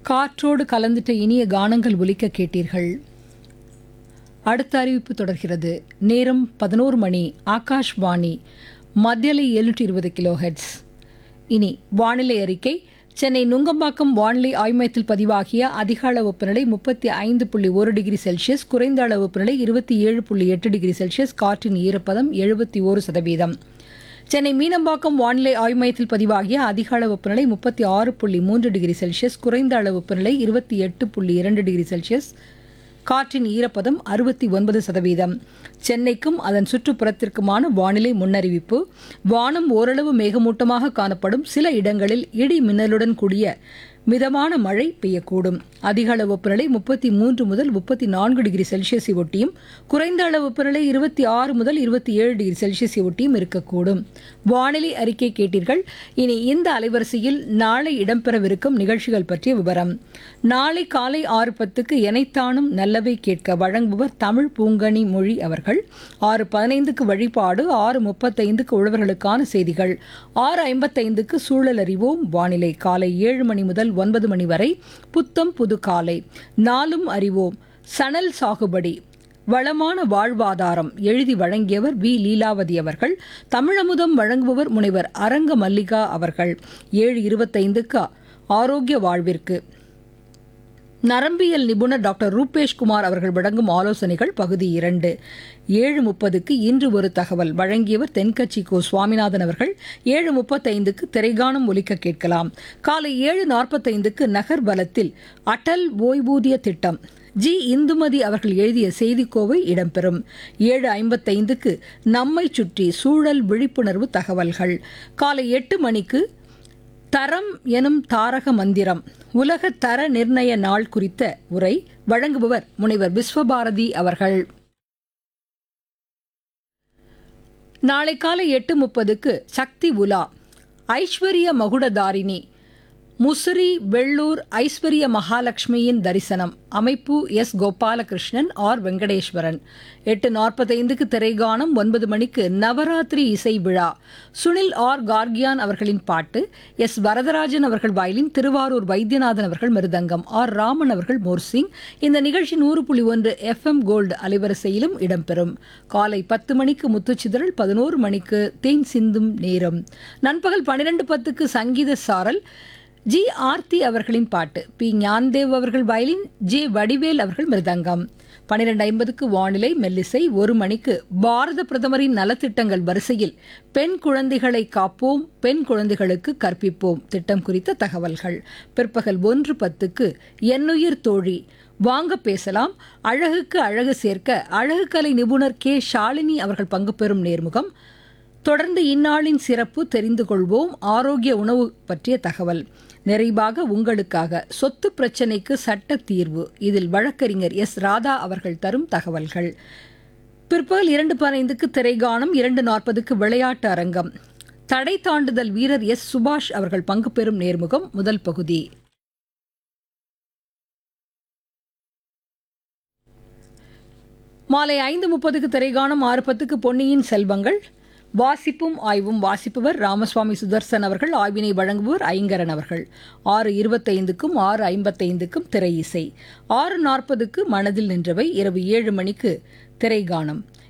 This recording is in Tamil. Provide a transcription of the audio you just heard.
காற்றோடு கலந்துட்ட இனிய கானங்கள் ஒலிக்க கேட்டீர்கள் அடுத்த அறிவிப்பு தொடர்கிறது நேரம் பதினோரு மணி ஆகாஷ்வாணி மத்தியலை எழுநூற்றி இருபது கிலோ ஹெட்ஸ் இனி வானிலை அறிக்கை சென்னை நுங்கம்பாக்கம் வானிலை ஆய்மையத்தில் பதிவாகிய அதிக அளவு வெப்பநிலை முப்பத்தி ஐந்து புள்ளி ஒரு டிகிரி செல்சியஸ் குறைந்த அளவு வெப்பநிலை இருபத்தி ஏழு புள்ளி எட்டு டிகிரி செல்சியஸ் காற்றின் ஈரப்பதம் எழுபத்தி ஓரு சதவீதம் சென்னை மீனம்பாக்கம் வானிலை ஆய்வு மையத்தில் பதிவாகிய அதிக அளவு வெப்பநிலை முப்பத்தி ஆறு புள்ளி மூன்று டிகிரி செல்சியஸ் குறைந்த அளவு வெப்பநிலை இருபத்தி எட்டு புள்ளி இரண்டு டிகிரி செல்சியஸ் காற்றின் ஈரப்பதம் அறுபத்தி ஒன்பது சதவீதம் சென்னைக்கும் அதன் சுற்றுப்புறத்திற்குமான வானிலை முன்னறிவிப்பு வானம் ஓரளவு மேகமூட்டமாக காணப்படும் சில இடங்களில் இடி மின்னலுடன் கூடிய மிதமான மழை பெய்யக்கூடும் அதிக அளவு வெப்பநிலை முப்பத்தி மூன்று முதல் முப்பத்தி நான்கு டிகிரி செல்சியஸை ஒட்டியும் குறைந்த அளவு வெப்பநிலை இருபத்தி ஆறு முதல் இருபத்தி ஏழு டிகிரி செல்சியஸை ஒட்டியும் இருக்கக்கூடும் வானிலை அறிக்கை கேட்டீர்கள் இனி இந்த அலைவரிசையில் நாளை இடம்பெறவிருக்கும் நிகழ்ச்சிகள் பற்றிய விவரம் நாளை காலை ஆறு பத்துக்கு எனைத்தானும் நல்லவை கேட்க வழங்குபவர் தமிழ் பூங்கனி மொழி அவர்கள் ஆறு பதினைந்துக்கு வழிபாடு ஆறு முப்பத்தைந்துக்கு உழவர்களுக்கான செய்திகள் ஆறு ஐம்பத்தைந்துக்கு சூழல் அறிவோம் வானிலை காலை ஏழு மணி முதல் ஒன்பது மணி வரை புத்தம் புது காலை நாளும் அறிவோம் சணல் சாகுபடி வளமான வாழ்வாதாரம் எழுதி வழங்கியவர் வி லீலாவதி அவர்கள் தமிழமுதம் வழங்குபவர் முனைவர் அரங்க மல்லிகா அவர்கள் ஏழு இருபத்தைந்துக்கு ஆரோக்கிய வாழ்விற்கு நரம்பியல் நிபுணர் டாக்டர் ரூபேஷ் குமார் அவர்கள் வழங்கும் ஆலோசனைகள் பகுதி இரண்டு ஏழு முப்பதுக்கு இன்று ஒரு தகவல் வழங்கியவர் தென்கட்சி கோ சுவாமிநாதன் அவர்கள் ஏழு முப்பத்தைந்துக்கு திரைகானம் ஒலிக்க கேட்கலாம் காலை ஏழு நாற்பத்தைந்துக்கு நகர் பலத்தில் அடல் ஓய்வூதிய திட்டம் ஜி இந்துமதி அவர்கள் எழுதிய செய்திக்கோவை இடம்பெறும் ஏழு ஐம்பத்தைந்துக்கு நம்மை சுற்றி சூழல் விழிப்புணர்வு தகவல்கள் காலை எட்டு மணிக்கு தரம் எனும் தாரக மந்திரம் உலக தர நிர்ணய நாள் குறித்த உரை வழங்குபவர் முனைவர் விஸ்வபாரதி அவர்கள் நாளை காலை எட்டு முப்பதுக்கு சக்தி உலா ஐஸ்வர்ய மகுடதாரிணி முசிறி வெள்ளூர் ஐஸ்வர்ய மகாலட்சுமியின் தரிசனம் அமைப்பு எஸ் கோபாலகிருஷ்ணன் ஆர் வெங்கடேஸ்வரன் எட்டு நாற்பத்தைந்துக்கு திரைகானம் ஒன்பது மணிக்கு நவராத்திரி இசை விழா சுனில் ஆர் கார்கியான் அவர்களின் பாட்டு எஸ் வரதராஜன் அவர்கள் வயலின் திருவாரூர் வைத்தியநாதன் அவர்கள் மிருதங்கம் ஆர் ராமன் அவர்கள் மோர்சிங் இந்த நிகழ்ச்சி நூறு புள்ளி ஒன்று எஃப்எம் கோல்டு அலைவரிசையிலும் இடம்பெறும் காலை பத்து மணிக்கு முத்துச்சிதறல் பதினோரு மணிக்கு தேன் சிந்தும் நேரம் நண்பகல் பன்னிரண்டு பத்துக்கு சங்கீத சாரல் ஜி ஆர்த்தி அவர்களின் பாட்டு பி ஞான்தேவ் அவர்கள் வயலின் ஜே வடிவேல் அவர்கள் மிருதங்கம் பன்னிரண்டு ஐம்பதுக்கு வானிலை மெல்லிசை ஒரு மணிக்கு பாரத பிரதமரின் நலத்திட்டங்கள் வரிசையில் பெண் குழந்தைகளை காப்போம் பெண் குழந்தைகளுக்கு கற்பிப்போம் திட்டம் குறித்த தகவல்கள் பிற்பகல் ஒன்று பத்துக்கு என்னுயிர் தோழி வாங்க பேசலாம் அழகுக்கு அழகு சேர்க்க அழகு கலை நிபுணர் கே ஷாலினி அவர்கள் பங்கு பெறும் நேர்முகம் தொடர்ந்து இந்நாளின் சிறப்பு தெரிந்து கொள்வோம் ஆரோக்கிய உணவு பற்றிய தகவல் நிறைவாக உங்களுக்காக சொத்து பிரச்சினைக்கு சட்ட தீர்வு இதில் வழக்கறிஞர் எஸ் ராதா அவர்கள் தரும் தகவல்கள் பிற்பகல் இரண்டு பதினைந்துக்கு திரைகானம் இரண்டு நாற்பதுக்கு விளையாட்டு அரங்கம் தடை தாண்டுதல் வீரர் எஸ் சுபாஷ் அவர்கள் பங்கு பெறும் நேர்முகம் முதல் பகுதி மாலை ஐந்து முப்பதுக்கு திரைகானம் ஆறு பத்துக்கு பொன்னியின் செல்வங்கள் வாசிப்பும் ஆய்வும் வாசிப்பவர் ராமசுவாமி சுதர்சன் அவர்கள் ஆய்வினை வழங்குபவர் ஐங்கரன் அவர்கள் ஆறு இருபத்தைந்துக்கும் ஆறு ஐம்பத்தைந்துக்கும் திரை இசை ஆறு நாற்பதுக்கு மனதில் நின்றவை இரவு ஏழு மணிக்கு திரைகானம்